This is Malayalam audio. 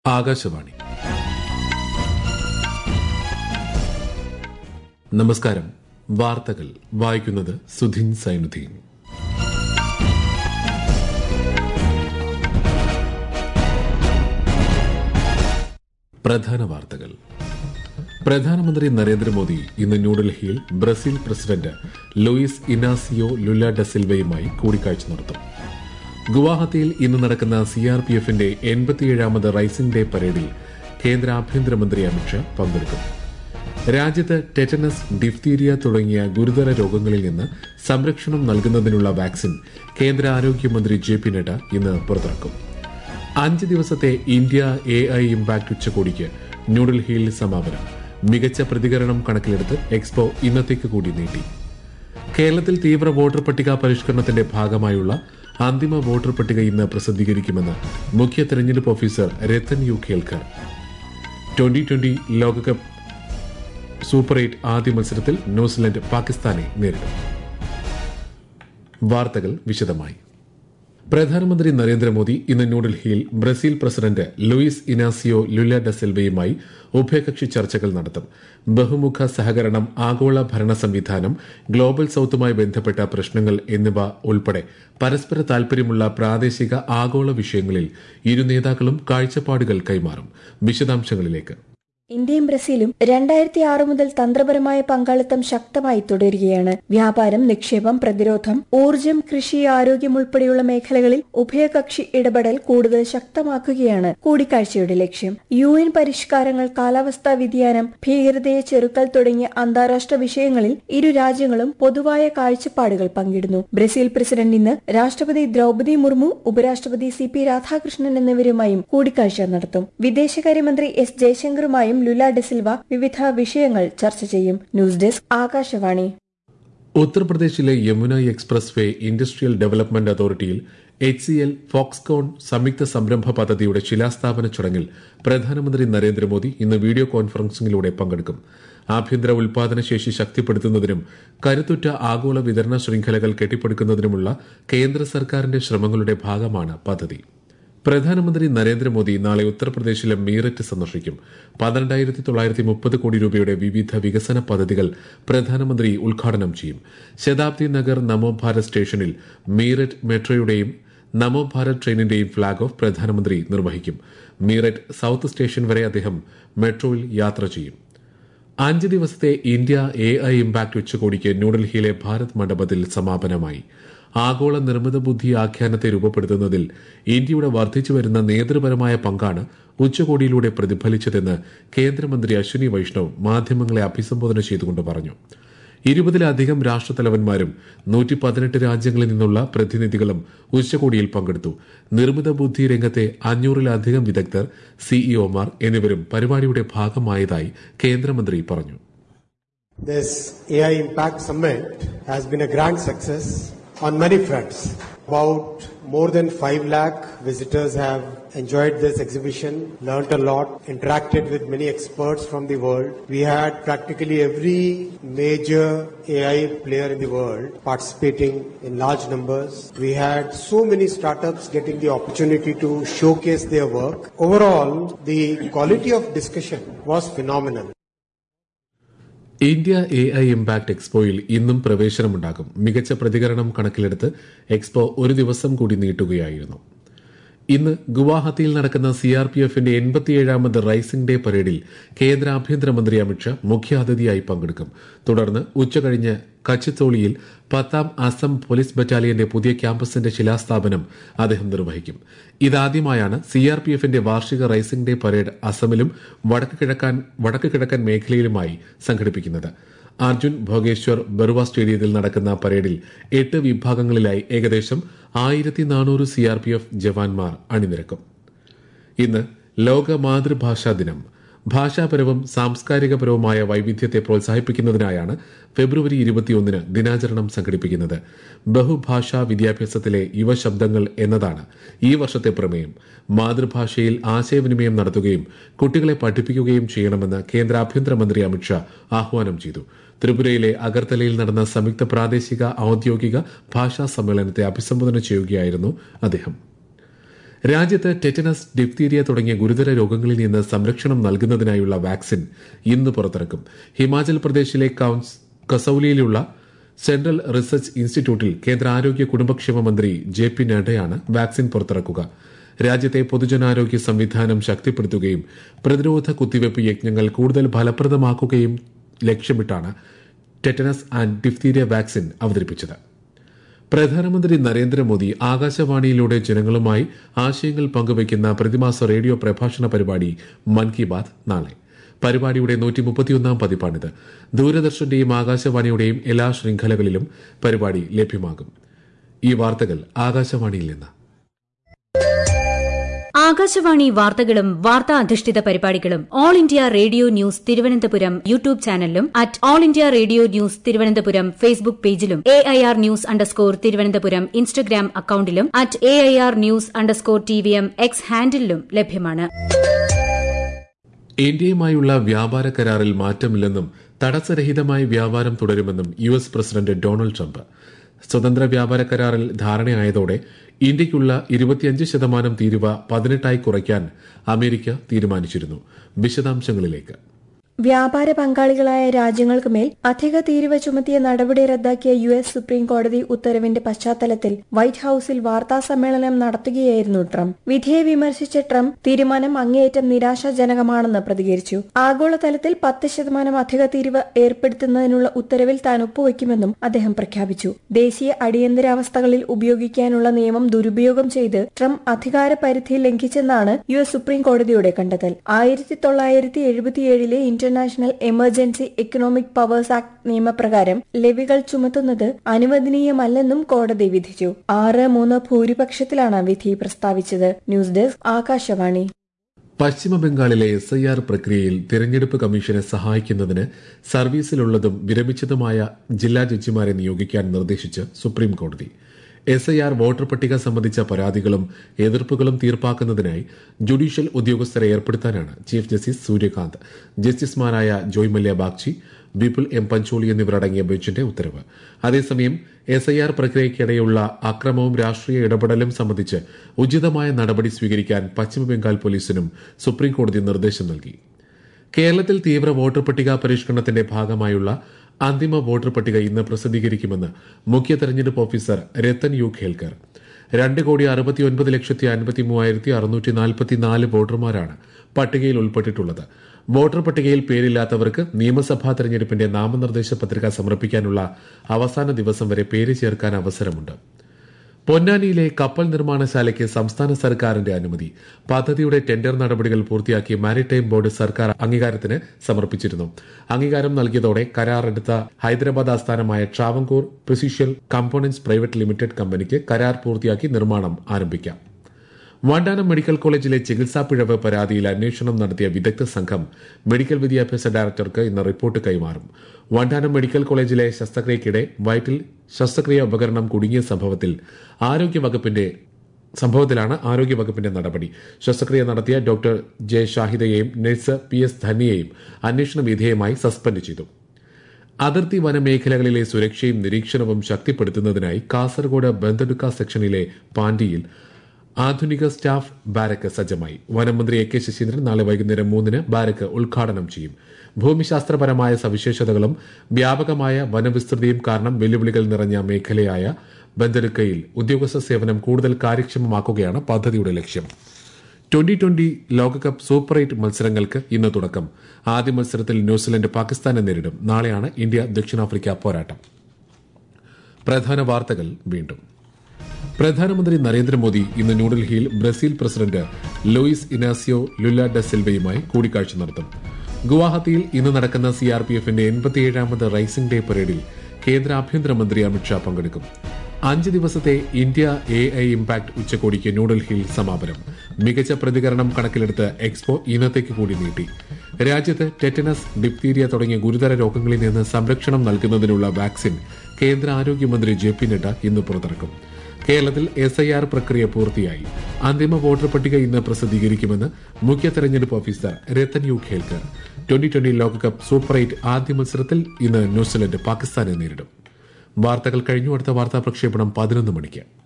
ആകാശവാണി നമസ്കാരം വാർത്തകൾ വായിക്കുന്നത് സുധിൻ സൈനുദ്ദീൻ പ്രധാന വാർത്തകൾ പ്രധാനമന്ത്രി നരേന്ദ്രമോദി ഇന്ന് ന്യൂഡൽഹിയിൽ Brazil president Luiz Inacio Lula ഡസിൽവയുമായി കൂടിക്കാഴ്ച നടത്തും ഗുവാഹത്തിയിൽ ഇന്ന് നടക്കുന്ന സിആർപിഎഫിന്റെ എൺപത്തിയേഴാമത് റൈസിംഗ് ഡേ പരേഡിൽ കേന്ദ്ര ആഭ്യന്തരമന്ത്രി അമിത്ഷാ പങ്കെടുക്കും രാജ്യത്ത് ടെറ്റനസ് ഡിഫ്തീരിയ തുടങ്ങിയ ഗുരുതര രോഗങ്ങളിൽ നിന്ന് സംരക്ഷണം നൽകുന്നതിനുള്ള വാക്സിൻ കേന്ദ്ര ആരോഗ്യമന്ത്രി ജെ പി നഡ്ഡ ഇന്ന് പുറത്തിറക്കും അഞ്ച് ദിവസത്തെ ഇന്ത്യ എ ഐ ഇമ്പാക്ട് ഉച്ചകോടിക്ക് ന്യൂഡൽഹിയിൽ സമാപനം മികച്ച പ്രതികരണം കണക്കിലെടുത്ത് എക്സ്പോ ഇന്നത്തേക്ക് കൂടി നീട്ടി കേരളത്തിൽ തീവ്ര വോട്ടർ പട്ടിക പരിഷ്കരണത്തിന്റെ ഭാഗമായുള്ള അന്തിമ വോട്ടർ പട്ടിക ഇന്ന് പ്രസിദ്ധീകരിക്കുമെന്ന് മുഖ്യ തെരഞ്ഞെടുപ്പ് officer Rathan U Kelkar twenty twenty ലോകകപ്പ് സൂപ്പർ എയ്റ്റ് ആദ്യ മത്സരത്തിൽ ന്യൂസിലൻഡ് പാകിസ്ഥാനെ നേരിടും വാർത്തകൾ വിശദമായി പ്രധാനമന്ത്രി നരേന്ദ്രമോദി ഇന്ന് ന്യൂഡൽഹിയിൽ Brazil president Luiz Inacio Lula ഡസെൽവയുമായി ഉഭയകക്ഷി ചർച്ചകൾ നടത്തും ബഹുമുഖ സഹകരണം ആഗോള ഭരണ സംവിധാനം ഗ്ലോബൽ സൌത്തുമായി ബന്ധപ്പെട്ട പ്രശ്നങ്ങൾ എന്നിവ ഉൾപ്പെടെ പരസ്പര താൽപര്യമുള്ള പ്രാദേശിക ആഗോള വിഷയങ്ങളിൽ ഇരു നേതാക്കളും കാഴ്ചപ്പാടുകൾ കൈമാറും വിശദാംശങ്ങളിലേക്ക് ഇന്ത്യയും ബ്രസീലും രണ്ടായിരത്തി ആറ് മുതൽ തന്ത്രപരമായ പങ്കാളിത്തം ശക്തമായി തുടരുകയാണ് വ്യാപാരം നിക്ഷേപം പ്രതിരോധം ഊർജം കൃഷി ആരോഗ്യം ഉൾപ്പെടെയുള്ള മേഖലകളിൽ ഉഭയകക്ഷി ഇടപെടൽ കൂടുതൽ ശക്തമാക്കുകയാണ് കൂടിക്കാഴ്ചയുടെ ലക്ഷ്യം യു എൻ പരിഷ്കാരങ്ങൾ കാലാവസ്ഥാ വ്യതിയാനം ഭീകരതയെ ചെറുക്കൽ തുടങ്ങിയ അന്താരാഷ്ട്ര വിഷയങ്ങളിൽ ഇരു രാജ്യങ്ങളും പൊതുവായ കാഴ്ചപ്പാടുകൾ പങ്കിടുന്നു ബ്രസീൽ പ്രസിഡന്റ് ഇന്ന് രാഷ്ട്രപതി ദ്രൌപദി മുർമു ഉപരാഷ്ട്രപതി സി പി രാധാകൃഷ്ണൻ എന്നിവരുമായും കൂടിക്കാഴ്ച നടത്തും വിദേശകാര്യമന്ത്രി എസ് ജയശങ്കറുമായും ലുല ഡെസിൽവ വിവിധ വിഷയങ്ങൾ ചർച്ച ചെയ്യും ന്യൂസ് ഡെസ്ക് ആകാശവാണി ഉത്തർപ്രദേശിലെ Yamuna expressway industrial development അതോറിറ്റിയിൽ എച്ച് സി എൽ ഫോക്സ്കോൺ സംയുക്ത സംരംഭ പദ്ധതിയുടെ ശിലാസ്ഥാപന ചടങ്ങിൽ പ്രധാനമന്ത്രി നരേന്ദ്രമോദി ഇന്ന് വീഡിയോ കോൺഫറൻസിംഗിലൂടെ പങ്കെടുക്കും ആഭ്യന്തര ഉൽപാദന ശേഷി ശക്തിപ്പെടുത്തുന്നതിനും കരുത്തുറ്റ ആഗോള വിതരണ ശൃംഖലകൾ കെട്ടിപ്പടുക്കുന്നതിനുമുള്ള കേന്ദ്ര സർക്കാരിന്റെ ശ്രമങ്ങളുടെ ഭാഗമാണ് പദ്ധതി പ്രധാനമന്ത്രി നരേന്ദ്രമോദി നാളെ ഉത്തർപ്രദേശിലെ മീററ്റ് സന്ദർശിക്കും പന്ത്രണ്ടായിരത്തി തൊള്ളായിരത്തി മുപ്പത് കോടി രൂപയുടെ വിവിധ വികസന പദ്ധതികൾ പ്രധാനമന്ത്രി ഉദ്ഘാടനം ചെയ്യും ശതാബ്ദി നഗർ നമോ ഭാരത് സ്റ്റേഷനിൽ മീററ്റ് മെട്രോയുടെയും നമോ ഭാരത് ട്രെയിനിന്റെയും ഫ്ളാഗ് ഓഫ് പ്രധാനമന്ത്രി നിർവഹിക്കും മീററ്റ് സൌത്ത് സ്റ്റേഷൻ വരെ അദ്ദേഹം മെട്രോയിൽ യാത്ര ചെയ്യും അഞ്ച് ദിവസത്തെ ഇന്ത്യ എ ഐ ഇമ്പാക്ട് ഉച്ചകോടിക്ക് ന്യൂഡൽഹിയിലെ ഭാരത് മണ്ഡപത്തിൽ സമാപനമായി ആഗോള നിർമ്മിത ബുദ്ധി ആഖ്യാനത്തെ രൂപപ്പെടുത്തുന്നതിൽ ഇന്ത്യയുടെ വർദ്ധിച്ചുവരുന്ന നേതൃപരമായ പങ്കാണ് ഉച്ചകോടിയിലൂടെ പ്രതിഫലിച്ചതെന്ന് കേന്ദ്രമന്ത്രി അശ്വിനി വൈഷ്ണവ് മാധ്യമങ്ങളെ അഭിസംബോധന ചെയ്തുകൊണ്ട് പറഞ്ഞു ഇരുപതിലധികം രാഷ്ട്രത്തലവന്മാരും നൂറ്റി പതിനെട്ട് രാജ്യങ്ങളിൽ നിന്നുള്ള പ്രതിനിധികളും ഉച്ചകോടിയിൽ പങ്കെടുത്തു നിർമ്മിത ബുദ്ധി രംഗത്തെ അഞ്ഞൂറിലധികം വിദഗ്ധർ സിഇഒമാർ എന്നിവരും പരിപാടിയുടെ ഭാഗമായതായി കേന്ദ്രമന്ത്രി പറഞ്ഞു This AI Impact Summit has been a grand success on many fronts. About more than 5 lakh visitors have enjoyed this exhibition, learnt a lot, interacted with many experts from the world. We had practically every major AI player in the world participating in large numbers. We had so many startups getting the opportunity to showcase their work. Overall, the quality of discussion was phenomenal. India A I impact എക്സ്പോയിൽ ഇന്നും പ്രവേശനമുണ്ടാകും മികച്ച പ്രതികരണം കണക്കിലെടുത്ത് എക്സ്പോ ഒരു ദിവസം കൂടി നീട്ടുകയായിരുന്നു ഇന്ന് ഗുവാഹത്തിയിൽ നടക്കുന്ന സിആർപിഎഫിന്റെ എൺപത്തിയേഴാമത് റൈസിംഗ് ഡേ പരേഡിൽ കേന്ദ്ര ആഭ്യന്തരമന്ത്രി അമിത്ഷാ മുഖ്യാതിഥിയായി പങ്കെടുക്കും തുടർന്ന് ഉച്ചകഴിഞ്ഞ് കച്ചിത്തോളിയിൽ പത്താം അസം പോലീസ് ബറ്റാലിയന്റെ പുതിയ ക്യാമ്പസിന്റെ ശിലാസ്ഥാപനം അദ്ദേഹം നിർവഹിക്കും ഇതാദ്യമായാണ് സിആർപിഎഫിന്റെ വാർഷിക റൈസിംഗ് ഡേ പരേഡ് അസമിലും വടക്ക് കിഴക്കാൻ വടക്ക് കിഴക്കൻ മേഖലയിലുമായി സംഘടിപ്പിക്കുന്നത് അർജുൻ ഭോഗേശ്വർ ബറുവ സ്റ്റേഡിയത്തിൽ നടക്കുന്ന പരേഡിൽ എട്ട് വിഭാഗങ്ങളിലായി ഏകദേശം ആയിരത്തി നാനൂറ് സിആർപിഎഫ് ജവാന്മാർ അണിനിരക്കും ഇന്ന് ലോക മാതൃഭാഷാ ദിനം ഭാഷാപരവും സാംസ്കാരികപരവുമായ വൈവിധ്യത്തെ പ്രോത്സാഹിപ്പിക്കുന്നതിനായാണ് ഫെബ്രുവരി ഇരുപത്തിയൊന്നിന് ദിനാചരണം സംഘടിപ്പിക്കുന്നത് ബഹുഭാഷാ വിദ്യാഭ്യാസത്തിലെ യുവശബ്ദങ്ങൾ എന്നതാണ് ഈ വർഷത്തെ പ്രമേയം മാതൃഭാഷയിൽ ആശയവിനിമയം നടത്തുകയും കുട്ടികളെ പഠിപ്പിക്കുകയും ചെയ്യണമെന്ന് കേന്ദ്ര ആഭ്യന്തരമന്ത്രി അമിത്ഷാ ആഹ്വാനം ചെയ്തു ത്രിപുരയിലെ അഗർത്തലയിൽ നടന്ന സംയുക്ത പ്രാദേശിക ഔദ്യോഗിക ഭാഷാ സമ്മേളനത്തെ അഭിസംബോധന ചെയ്യുകയായിരുന്നു അദ്ദേഹം രാജ്യത്ത് ടെറ്റനസ് ഡിപ്തീരിയ തുടങ്ങിയ ഗുരുതര രോഗങ്ങളിൽ നിന്ന് സംരക്ഷണം നൽകുന്നതിനായുള്ള വാക്സിൻ ഇന്ന് പുറത്തിറക്കും ഹിമാചൽ പ്രദേശിലെ കൌൺസ് കസൌലിയിലുള്ള സെൻട്രൽ റിസർച്ച് ഇൻസ്റ്റിറ്റ്യൂട്ടിൽ കേന്ദ്ര ആരോഗ്യ കുടുംബക്ഷേമ മന്ത്രി ജെ പി നഡ്ഡയാണ് വാക്സിൻ പുറത്തിറക്കുക രാജ്യത്തെ പൊതുജനാരോഗ്യ സംവിധാനം ശക്തിപ്പെടുത്തുകയും പ്രതിരോധ കുത്തിവയ്പ് യജ്ഞങ്ങൾ കൂടുതൽ ഫലപ്രദമാക്കുകയും ലക്ഷ്യമിട്ടാണ് ടെറ്റനസ് ആൻഡ് ഡിഫ്തീരിയ വാക്സിൻ അവതരിപ്പിച്ചത് പ്രധാനമന്ത്രി നരേന്ദ്രമോദി ആകാശവാണിയിലൂടെ ജനങ്ങളുമായി ആശയങ്ങൾ പങ്കുവയ്ക്കുന്ന പ്രതിമാസ റേഡിയോ പ്രഭാഷണ പരിപാടി മൻ കി ബാത് നാളെ പരിപാടിയുടെ നൂറ്റി മുപ്പത്തിയൊന്നാം പതിപ്പാണിത് ദൂരദർശന്റെയും ആകാശവാണിയുടെയും എല്ലാ ശൃംഖലകളിലും പരിപാടി ലഭ്യമാകും ഈ വാർത്തകൾ ആകാശവാണിയിൽ നിന്ന് ആകാശവാണി വാർത്തകളും വാർത്താ അധിഷ്ഠിത പരിപാടികളും all India radio news Thiruvananthapuram YouTube ചാനലിലും at all India radio news Thiruvananthapuram Facebook പേജിലും A I R news underscore Thiruvananthapuram Instagram അക്കൌണ്ടിലും at A I R news underscore T V M X ഹാൻഡിലും ലഭ്യമാണ് ഇന്ത്യയുമായുള്ള വ്യാപാര കരാറിൽ മാറ്റമില്ലെന്നും തടസ്സരഹിതമായി വ്യാപാരം തുടരുമെന്നും U S president Donald Trump സ്വതന്ത്ര വ്യാപാര കരാറിൽ ധാരണയായതോടെ ഇന്ത്യയ്ക്കുള്ള ഇരുപത്തിയഞ്ച് ശതമാനം തീരുവ പതിനെട്ടായി കുറയ്ക്കാൻ അമേരിക്ക തീരുമാനിച്ചിരുന്നു വിശദാംശങ്ങളിലേക്ക് വ്യാപാര പങ്കാളികളായ രാജ്യങ്ങൾക്ക് മേൽ അധിക തീരുവ ചുമത്തിയ നടപടി റദ്ദാക്കിയ യു എസ് സുപ്രീം കോടതി ഉത്തരവിന്റെ പശ്ചാത്തലത്തിൽ വൈറ്റ് ഹൌസിൽ വാർത്താ സമ്മേളനം നടത്തുകയായിരുന്നു ട്രംപ് വിധിയെ വിമർശിച്ച ട്രംപ് തീരുമാനം അങ്ങേയറ്റം നിരാശാജനകമാണെന്ന് പ്രതികരിച്ചു ആഗോളതലത്തിൽ പത്ത് ശതമാനം അധിക തീരുവ ഏർപ്പെടുത്തുന്നതിനുള്ള ഉത്തരവിൽ താൻ ഒപ്പുവയ്ക്കുമെന്നും അദ്ദേഹം പ്രഖ്യാപിച്ചു ദേശീയ അടിയന്തരാവസ്ഥകളിൽ ഉപയോഗിക്കാനുള്ള നിയമം ദുരുപയോഗം ചെയ്ത് ട്രംപ് അധികാര പരിധി ലംഘിച്ചെന്നാണ് യു എസ് സുപ്രീം കോടതിയുടെ കണ്ടെത്തൽ ആയിരത്തി തൊള്ളായിരത്തി എഴുപത്തിയേഴിലെ international emergency economic powers act നിയമപ്രകാരം ലെവികൾ ചുമത്തുന്നത് അനുവദനീയമല്ലെന്നും കോടതി വിധിച്ചു ആറ് മൂന്ന് ഭൂരിപക്ഷത്തിലാണ് വിധി പ്രസ്താവിച്ചത് ന്യൂസ് ഡെസ്ക് ആകാശവാണി പശ്ചിമ ബംഗാളിലെ എസ് ഐ ആർ പ്രക്രിയയിൽ തിരഞ്ഞെടുപ്പ് കമ്മീഷനെ സഹായിക്കുന്നതിന് സർവീസിലുള്ളതും വിരമിച്ചതുമായ ജില്ലാ ജഡ്ജിമാരെ നിയോഗിക്കാൻ നിർദ്ദേശിച്ച് സുപ്രീം കോടതി എസ് ഐ ആർ വോട്ടർ പട്ടിക സംബന്ധിച്ച പരാതികളും എതിർപ്പുകളും തീർപ്പാക്കുന്നതിനായി ജുഡീഷ്യൽ ഉദ്യോഗസ്ഥരെ ഏർപ്പെടുത്താനാണ് ചീഫ് ജസ്റ്റിസ് സൂര്യകാന്ത് ജസ്റ്റിസുമാരായ ജോയ് മല്യ ബാഗ്ചി വിപുൽ എം പഞ്ചോളി എന്നിവരടങ്ങിയ ബെഞ്ചിന്റെ ഉത്തരവ് അതേസമയം എസ് ഐ ആർ പ്രക്രിയയ്ക്കിടെയുള്ള അക്രമവും രാഷ്ട്രീയ ഇടപെടലും സംബന്ധിച്ച് ഉചിതമായ നടപടി സ്വീകരിക്കാൻ പശ്ചിമബംഗാൾ പോലീസിനും സുപ്രീംകോടതി നിർദ്ദേശം നൽകി കേരളത്തിൽ തീവ്ര വോട്ടർ പട്ടിക പരിഷ്കരണത്തിന്റെ ഭാഗമായുള്ള അന്തിമ വോട്ടർ പട്ടിക ഇന്ന് പ്രസിദ്ധീകരിക്കുമെന്ന് മുഖ്യ തെരഞ്ഞെടുപ്പ് ഓഫീസർ രത്തൻ യു ഖേൽക്കർ രണ്ട് കോടി അറുപത്തിയൊൻപത് ലക്ഷത്തി അൻപത്തി മൂവായിരത്തി അറുന്നൂറ്റി നാൽപ്പത്തിനാല് വോട്ടർമാരാണ് പട്ടികയിൽ ഉൾപ്പെട്ടിട്ടുള്ളത് വോട്ടർ പട്ടികയിൽ പേരില്ലാത്തവർക്ക് നിയമസഭാ തെരഞ്ഞെടുപ്പിന്റെ നാമനിർദ്ദേശ പത്രിക സമർപ്പിക്കാനുള്ള അവസാന ദിവസം വരെ പേര് ചേർക്കാൻ അവസരമുണ്ട് പൊന്നാനിയിലെ കപ്പൽ നിർമ്മാണശാലയ്ക്ക് സംസ്ഥാന സർക്കാരിന്റെ അനുമതി പദ്ധതിയുടെ ടെൻഡർ നടപടികൾ പൂർത്തിയാക്കി മാരിടൈം ബോർഡ് സർക്കാർ അംഗീകാരത്തിന് സമർപ്പിച്ചിരുന്നു അംഗീകാരം നൽകിയതോടെ കരാറെടുത്ത ഹൈദരാബാദ് ആസ്ഥാനമായ Travancore precision components private limited കമ്പനിക്ക് കരാർ പൂർത്തിയാക്കി നിർമ്മാണം ആരംഭിക്കാം വണ്ടാനം മെഡിക്കൽ കോളേജിലെ ചികിത്സാ പിഴവ് പരാതിയിൽ അന്വേഷണം നടത്തിയ വിദഗ്ധ സംഘം മെഡിക്കൽ വിദ്യാഭ്യാസ ഡയറക്ടർക്ക് ഇന്ന് റിപ്പോർട്ട് കൈമാറും വണ്ടാനം മെഡിക്കൽ കോളേജിലെ ശസ്ത്രക്രിയയ്ക്കിടെ വയറ്റിൽ ശസ്ത്രക്രിയ ഉപകരണം കുടുങ്ങിയ സംഭവത്തിൽ ആരോഗ്യവകുപ്പിന്റെ സംഭവത്തിലാണ് ആരോഗ്യവകുപ്പിന്റെ നടപടി ശസ്ത്രക്രിയ നടത്തിയ ഡോക്ടർ ജെ ഷാഹിദയെയും നഴ്സ് പി എസ് ധന്യയെയും അന്വേഷണ വിധേയമായി സസ്പെൻഡ് ചെയ്തു അതിർത്തി വനമേഖലകളിലെ സുരക്ഷയും നിരീക്ഷണവും ശക്തിപ്പെടുത്തുന്നതിനായി കാസർഗോഡ് ബന്ദഡുക്ക സെക്ഷനിലെ പാണ്ടിയിൽ ആധുനിക സ്റ്റാഫ് ബാരക്ക് സജ്ജമായി വനമന്ത്രി എ കെ ശശീന്ദ്രൻ നാളെ വൈകുന്നേരം മൂന്നിന് ബാരക്ക് ഉദ്ഘാടനം ചെയ്യും ഭൂമിശാസ്ത്രപരമായ സവിശേഷതകളും വ്യാപകമായ വനവിസ്തൃതിയും കാരണം വെല്ലുവിളികൾ നിറഞ്ഞ മേഖലയായ ബന്ദടുക്കയിൽ ഉദ്യോഗസ്ഥ സേവനം കൂടുതൽ കാര്യക്ഷമമാക്കുകയാണ് പദ്ധതിയുടെ ലക്ഷ്യം ട്വന്റി ട്വന്റി ലോകകപ്പ് സൂപ്പർ എയ്റ്റ് മത്സരങ്ങൾക്ക് ഇന്ന് തുടക്കം ആദ്യ മത്സരത്തിൽ ന്യൂസിലൻഡ് പാകിസ്ഥാനെ നേരിടും നാളെയാണ് ഇന്ത്യ ദക്ഷിണാഫ്രിക്ക പോരാട്ടം പ്രധാന വാർത്തകൾ വീണ്ടും പ്രധാനമന്ത്രി നരേന്ദ്രമോദി ഇന്ന് ന്യൂഡൽഹിയിൽ Brazil president Luiz Inacio Lula da സിൽവയുമായി കൂടിക്കാഴ്ച നടത്തും ഗുവാഹത്തിയിൽ ഇന്ന് നടക്കുന്ന സിആർപിഎഫിന്റെ എൺപത്തിയേഴാമത് റൈസിംഗ് ഡേ പരേഡിൽ കേന്ദ്ര ആഭ്യന്തരമന്ത്രി അമിത്ഷാ പങ്കെടുക്കും അഞ്ച് ദിവസത്തെ ഇന്ത്യ എ ഐ ഇംപാക്ട് ഉച്ചകോടിക്ക് ന്യൂഡൽഹിയിൽ സമാപനം മികച്ച പ്രതികരണം കണക്കിലെടുത്ത് എക്സ്പോ ഇന്നത്തേക്ക് കൂടി നീട്ടി രാജ്യത്ത് ടെറ്റനസ് ഡിപ്തീരിയ തുടങ്ങിയ ഗുരുതര രോഗങ്ങളിൽ നിന്ന് സംരക്ഷണം നൽകുന്നതിനുള്ള വാക്സിൻ കേന്ദ്ര ആരോഗ്യമന്ത്രി ജെ പി നഡ്ഡ ഇന്ന് പുറത്തിറക്കും കേരളത്തിൽ എസ് ഐ ആർ പ്രക്രിയ പൂർത്തിയായി അന്തിമ വോട്ടർ പട്ടിക ഇന്ന് പ്രസിദ്ധീകരിക്കുമെന്ന് മുഖ്യ തെരഞ്ഞെടുപ്പ് officer Rathan U Kelkar twenty twenty ലോകകപ്പ് സൂപ്പർ എയ്റ്റ് ആദ്യ മത്സരത്തിൽ ഇന്ന് ന്യൂസിലൻഡ് പാകിസ്ഥാനെ നേരിടും വാർത്തകൾ കഴിഞ്ഞു അടുത്ത വാർത്താ പ്രക്ഷേപണം പതിനൊന്ന് മണിക്ക്